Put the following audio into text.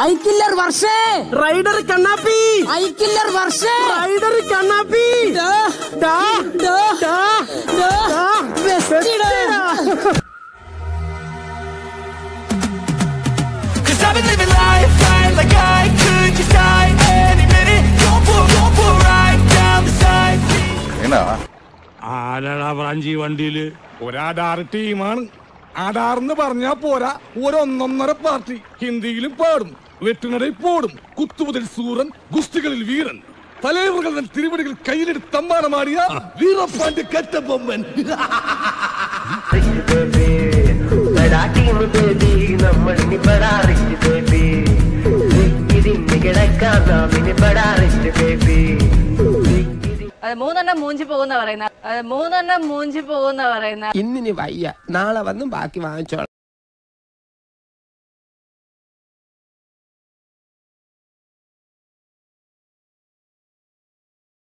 ഐക്കില്ലർ വർഷേ rider കണ്ണാപ്പി ഐക്കില്ലർ വർഷേ rider കണ്ണാപ്പി ദാ, ഡാ, ദാ, ഡാ, ദാ, ഡാ, ബെസ്റ്റിടാ. Cause I've been living life right like I could just die any minute. Don't pull, don't pull right down the side. ആരാടാ ബ്രാഞ്ചി വണ്ടിയില് ഒരാധാർ ടീമാണ് ആധാർന്ന് പറഞ്ഞാ പോരാ ഒരൊന്നൊന്നര പാർട്ടി ഹിന്ദിയിലും പാടും വെട്ടിനടയിൽ പോടും കുത്തുമുതൽ സൂറൻ ഗുസ്തികളിൽ വീരൻ തലവറുകളുടെ തിരുവടികൾ കയ്യിലെടുത്ത് തമ്മാനമാടിയ വീറപ്പാന്റെ കറ്റബൊമ്മൻ ബടാ ടീം ബേബി നമ്മളിനി ബടാ റിച്ച് ബേബി ഇതിന് കിടക്കാൻ നാം ഇനി ബടാ റിച്ച് ബേബി അത് മൂന്നെണ്ണം മൂഞ്ചി പോകുന്ന പറയുന്ന അത് മൂന്നെണ്ണം മൂഞ്ചി പോകുന്ന പറയുന്ന ഇന്നിനി വയ്യ നാളെ വന്നും ബാക്കി വാങ്ങിച്ചോളാം